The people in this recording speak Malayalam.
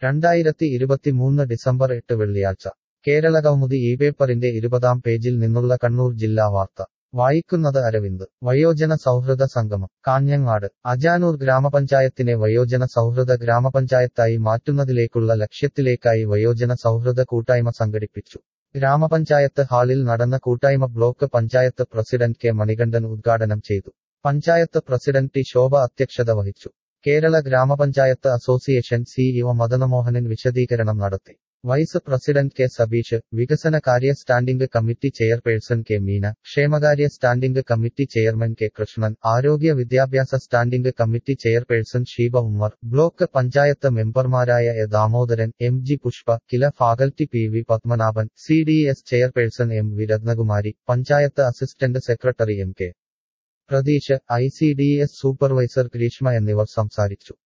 രണ്ടായിരത്തി ഇരുപത്തിമൂന്ന് ഡിസംബർ എട്ട് വെള്ളിയാഴ്ച കേരള കൗമുദി ഈ പേപ്പറിന്റെ ഇരുപതാം പേജിൽ നിന്നുള്ള കണ്ണൂർ ജില്ലാ വാർത്ത വായിക്കുന്നത് അരവിന്ദ് വയോജന സൗഹൃദ സംഗമം കാഞ്ഞങ്ങാട് അജാനൂർ ഗ്രാമപഞ്ചായത്തിനെ വയോജന സൗഹൃദ ഗ്രാമപഞ്ചായത്തായി മാറ്റുന്നതിലേക്കുള്ള ലക്ഷ്യത്തിലേക്കായി വയോജന സൗഹൃദ കൂട്ടായ്മ സംഘടിപ്പിച്ചു ഗ്രാമപഞ്ചായത്ത് ഹാളിൽ നടന്ന കൂട്ടായ്മ block panchayat president K Manikandan ഉദ്ഘാടനം ചെയ്തു പഞ്ചായത്ത് പ്രസിഡന്റ് ടി ശോഭ അധ്യക്ഷത വഹിച്ചു കേരള ഗ്രാമപഞ്ചായത്ത് അസോസിയേഷൻ സിഇഒ മദനമോഹനൻ വിശദീകരണം നടത്തി വൈസ് പ്രസിഡന്റ് കെ സബീഷ് വികസന കാര്യ standing committee chairperson K Meena ക്ഷേമകാര്യ standing committee chairman K Krishnan ആരോഗ്യ വിദ്യാഭ്യാസ standing committee chairperson Sheeba Ummer block panchayat മെമ്പർമാരായ A Damodaran M G Pushpa Kila faculty P V Padmanabhan C D S chairperson M V Ratnakumari panchayat assistant secretary M K Pratheesh I C D S supervisor Greeshma എന്നിവർ സംസാരിച്ചു